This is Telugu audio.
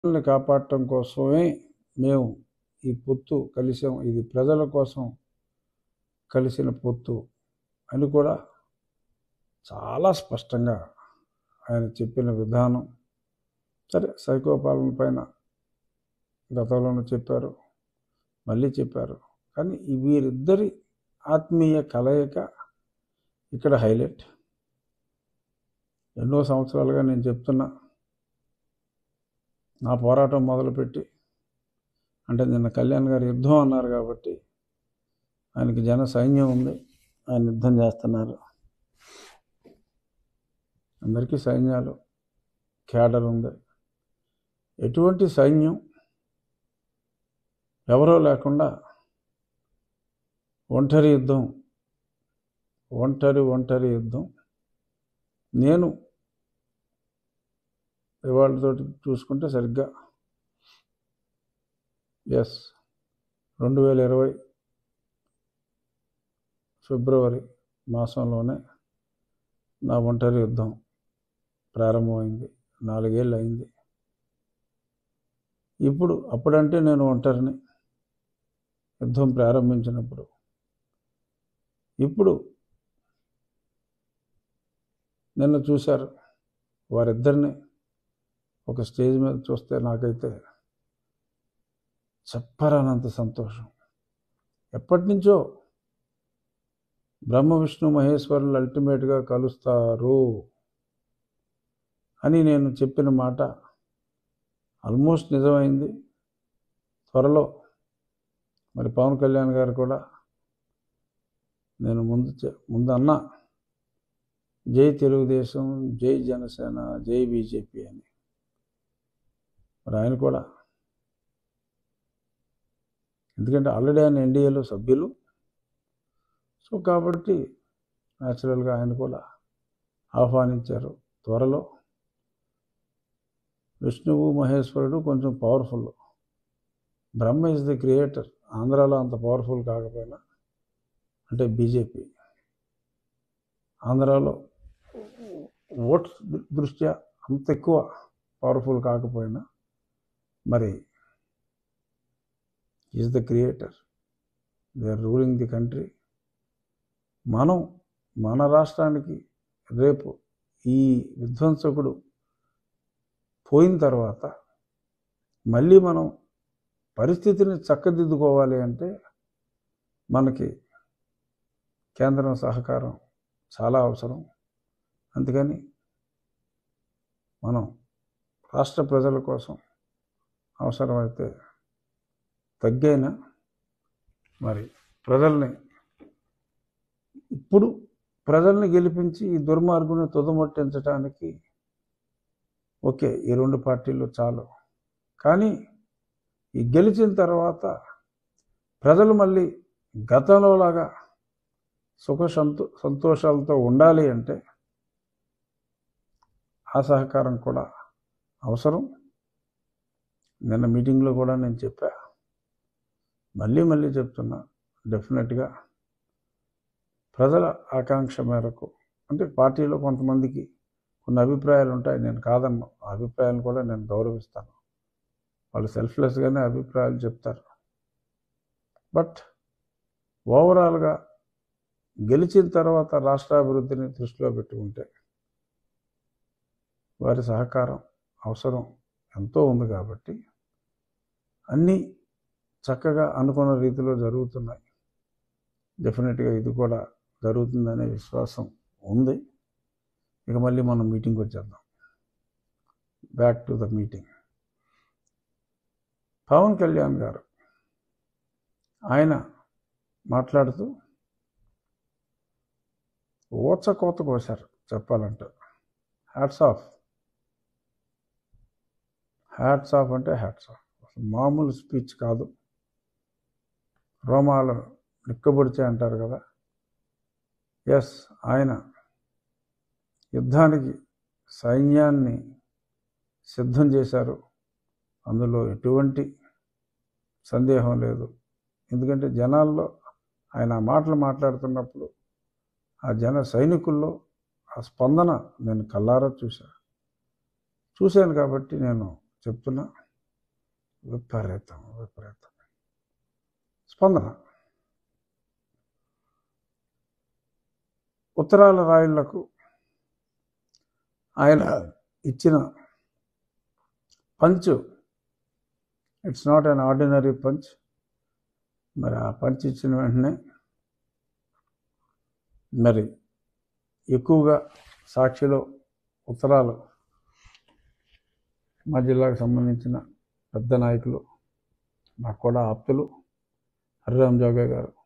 ప్రజల్ని కాపాడటం కోసమే మేము ఈ పొత్తు కలిసాం ఇది ప్రజల కోసం కలిసిన పొత్తు అని కూడా చాలా స్పష్టంగా ఆయన చెప్పిన విధానం సరే సైకో పాలన పైన గతంలోనూ చెప్పారు మళ్ళీ చెప్పారు కానీ ఈ వీరిద్దరి ఆత్మీయ కలయిక ఇక్కడ హైలైట్ ఎన్నో సంవత్సరాలుగా నేను చెప్తున్నా నా పోరాటం మొదలుపెట్టి అంటే నిన్న కళ్యాణ్ గారు యుద్ధం అన్నారు కాబట్టి ఆయనకి జన సైన్యం ఉంది ఆయన యుద్ధం చేస్తున్నారు అందరికీ సైన్యాలు క్యాడర్ ఉంది ఎటువంటి సైన్యం ఎవరో లేకుండా ఒంటరి యుద్ధం ఒంటరి ఒంటరి యుద్ధం నేను ఇవాళతోటి చూసుకుంటే సరిగ్గా ఎస్ రెండు వేల ఇరవై ఫిబ్రవరి మాసంలోనే నా ఒంటరి యుద్ధం ప్రారంభమైంది నాలుగేళ్ళు అయింది ఇప్పుడు అప్పుడంటే నేను ఒంటరిని యుద్ధం ప్రారంభించినప్పుడు ఇప్పుడు నిన్న చూశారు వారిద్దరిని ఒక స్టేజ్ మీద చూస్తే నాకైతే చెప్పరానంత సంతోషం ఎప్పటి నుంచో బ్రహ్మ విష్ణు మహేశ్వరులు అల్టిమేట్గా కలుస్తారు అని నేను చెప్పిన మాట ఆల్మోస్ట్ నిజమైంది త్వరలో మరి పవన్ కళ్యాణ్ గారు కూడా నేను ముందు చె- ముందు అన్నా జై తెలుగుదేశం జై జనసేన జై బీజేపీ అని మరి ఆయన కూడా ఎందుకంటే ఆల్రెడీ ఆయన ఎన్డీఏలో సభ్యులు సో కాబట్టి న్యాచురల్గా ఆయన కూడా ఆహ్వానించారు త్వరలో విష్ణువు మహేశ్వరుడు కొంచెం powerful Brahma is the creator ఆంధ్రాలో అంత పవర్ఫుల్ కాకపోయినా అంటే బీజేపీ ఆంధ్రాలో ఓట్స్ దృష్ట్యా అంత ఎక్కువ పవర్ఫుల్ కాకపోయినా మరి is the creator they are ruling the country మనం మన రాష్ట్రానికి రేపు ఈ విధ్వంసకుడు పోయిన తర్వాత మళ్ళీ మనం పరిస్థితిని చక్కదిద్దుకోవాలి అంటే మనకి కేంద్రం సహకారం చాలా అవసరం అందుకని మనం రాష్ట్ర ప్రజల కోసం అవసరమైతే తగ్గైనా మరి ప్రజల్ని ఇప్పుడు ప్రజల్ని గెలిపించి ఈ దుర్మార్గుని తుదముట్టించడానికి ఓకే ఈ రెండు పార్టీలు చాలు కానీ ఈ గెలిచిన తర్వాత ప్రజలు మళ్ళీ గతంలో లాగా సుఖ సంతో సంతోషాలతో ఉండాలి అంటే ఆ సహకారం కూడా అవసరం నిన్న మీటింగ్లో కూడా నేను చెప్పా మళ్ళీ మళ్ళీ చెప్తున్నా డెఫినెట్గా ప్రజల ఆకాంక్ష మేరకు అంటే పార్టీలో కొంతమందికి కొన్ని అభిప్రాయాలు ఉంటాయి నేను కాదన్ను ఆ అభిప్రాయాలను కూడా నేను గౌరవిస్తాను వాళ్ళు సెల్ఫ్లెస్గానే అభిప్రాయాలు చెప్తారు బట్ ఓవరాల్గా గెలిచిన తర్వాత రాష్ట్రాభివృద్ధిని దృష్టిలో పెట్టుకుంటే వారి సహకారం అవసరం ఎంతో ఉంది కాబట్టి అన్నీ చక్కగా అనుకున్న రీతిలో జరుగుతున్నాయి డెఫినెట్గా ఇది కూడా జరుగుతుందనే విశ్వాసం ఉంది ఇక మళ్ళీ మనం మీటింగ్ వచ్చేద్దాం back to the meeting Pawan Kalyan garu ఆయన మాట్లాడుతూ ఓచ కోత కోశారు చెప్పాలంటే హ్యాట్స్ ఆఫ్ హ్యాట్స్ ఆఫ్ అంటే హ్యాట్స్ ఆఫ్ అసలు మామూలు స్పీచ్ కాదు రోమాలు నిక్కబొడిచే అంటారు కదా ఎస్ ఆయన యుద్ధానికి సైన్యాన్ని సిద్ధం చేశారు అందులో ఎటువంటి సందేహం లేదు ఎందుకంటే జనాల్లో ఆయన ఆ మాటలు మాట్లాడుతున్నప్పుడు ఆ జన సైనికుల్లో ఆ స్పందన నేను కల్లారా చూశా చూశాను కాబట్టి నేను చెప్తున్నా విపరీతం విపరీతం స్పందన ఉత్తరాల రాయుళ్లకు ఆయన ఇచ్చిన punch it's not an ordinary punch మరి ఆ పంచ్ ఇచ్చిన వెంటనే మరి ఎక్కువగా సాక్షిలో ఉత్తరాలు మా జిల్లాకు సంబంధించిన పెద్ద నాయకులు నాకు కూడా ఆప్తులు హరిరామ్ జోగే గారు